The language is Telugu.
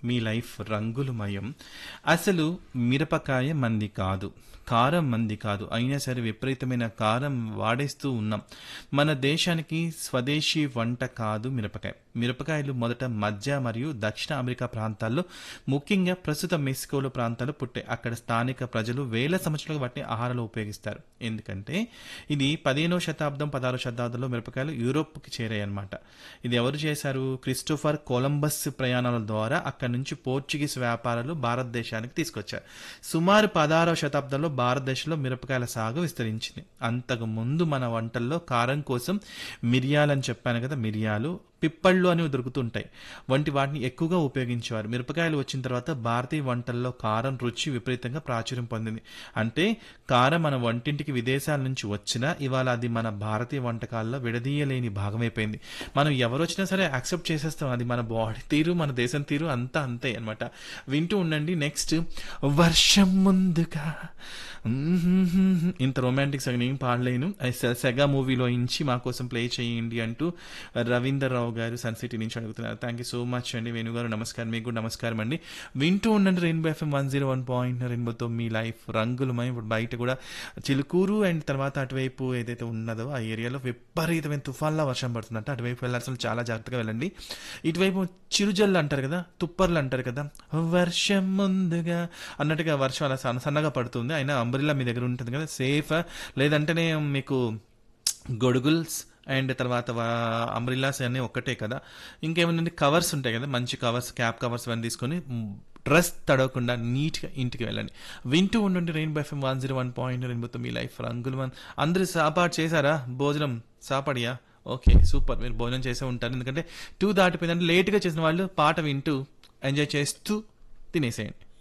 మీ లైఫ్ రంగులమయం అసలు మిరపకాయ మంది కాదు కారం మంది కాదు అయినా సరే విపరీతమైన కారం వాడేస్తూ ఉన్నాం మన దేశానికి స్వదేశీ వంట కాదు మిరపకాయ మిరపకాయలు మొదట మధ్య మరియు దక్షిణ అమెరికా ప్రాంతాల్లో ముఖ్యంగా ప్రస్తుత మెక్సికోలో ప్రాంతాల్లో పుట్టాయి అక్కడ స్థానిక ప్రజలు వేల సంవత్సరాలుగా వాటిని ఆహారంలో ఉపయోగిస్తారు ఎందుకంటే ఇది పదిహేనవ శతాబ్దం పదహారవ శతాబ్దంలో మిరపకాయలు యూరోప్కి చేరాయి అన్నమాట ఇది ఎవరు చేశారు క్రిస్టోఫర్ కొలంబస్ ప్రయాణాల ద్వారా అక్కడి నుంచి పోర్చుగీస్ వ్యాపారాలు భారతదేశానికి తీసుకొచ్చారు సుమారు పదహారవ శతాబ్దంలో భారతదేశంలో మిరపకాయల సాగు విస్తరించింది అంతకు ముందు మన వంటల్లో కారం కోసం మిరియాలని చెప్పాను కదా మిరియాలు పిప్పళ్ళు అనేవి దొరుకుతుంటాయి వంటి వాటిని ఎక్కువగా ఉపయోగించేవారు మిరపకాయలు వచ్చిన తర్వాత భారతీయ వంటల్లో కారం రుచి విపరీతంగా ప్రాచుర్యం పొందింది అంటే కారం మన వంటింటికి విదేశాల నుంచి వచ్చినా ఇవాళ అది మన భారతీయ వంటకాల్లో విడదీయలేని భాగమైపోయింది మనం ఎవరు వచ్చినా సరే యాక్సెప్ట్ చేసేస్తాం అది మన బాడీ తీరు మన దేశం తీరు అంతా అంతే అనమాట వింటూ ఉండండి నెక్స్ట్ వర్షం ముందుగా ఇంత రొమాంటిక్ సాంగ్ నేను పాడలేను అది సె- సెగా మూవీలో ఇంచి మా కోసం ప్లే చేయండి అంటూ రవీందర్ రావు గారు సన్ సిటీ నుంచి అడుగుతున్నారు థ్యాంక్ యూ సో మచ్ అండి వేణు గారు నమస్కారం మీకు కూడా నమస్కారం అండి వింటూ ఉండండి rainbow FM one zero one point రెయిన్బోతో మీ లైఫ్ రంగులమై ఇప్పుడు బయట కూడా చిలుకూరు అండ్ తర్వాత అటువైపు ఏదైతే ఉన్నదో ఆ ఏరియాలో విపరీతమైన తుఫాన్లా వర్షం పడుతుందంట అటువైపు వెళ్ళాల్సిన చాలా జాగ్రత్తగా వెళ్ళండి ఇటువైపు చిరుజల్లు అంటారు కదా తుప్పర్లు అంటారు కదా వర్షం ముందుగా అన్నట్టుగా వర్షం అలా సన్న సన్నగా పడుతుంది అయినా అంబ్రిల్లా మీ దగ్గర ఉంటుంది కదా సేఫ్ లేదంటేనే మీకు గొడుగుల్స్ అండ్ తర్వాత అంబ్రిల్లాస్ అన్నీ ఒక్కటే కదా ఇంకేమైనా కవర్స్ ఉంటాయి కదా మంచి కవర్స్ క్యాప్ కవర్స్ అవన్నీ తీసుకొని డ్రెస్ తడవకుండా నీట్గా ఇంటికి వెళ్ళండి వింటూ ఉండండి rainbow FM one zero one point రెయిన్బోతో మీ లైఫ్ రంగులు వన్ అందరూ సాపాటు చేశారా భోజనం సాపడియా ఓకే సూపర్ మీరు భోజనం చేసే ఉంటారు ఎందుకంటే టూ దాటిపోయిందంటే లేట్గా చేసిన వాళ్ళు పాట వింటూ ఎంజాయ్ చేస్తూ తినేసేయండి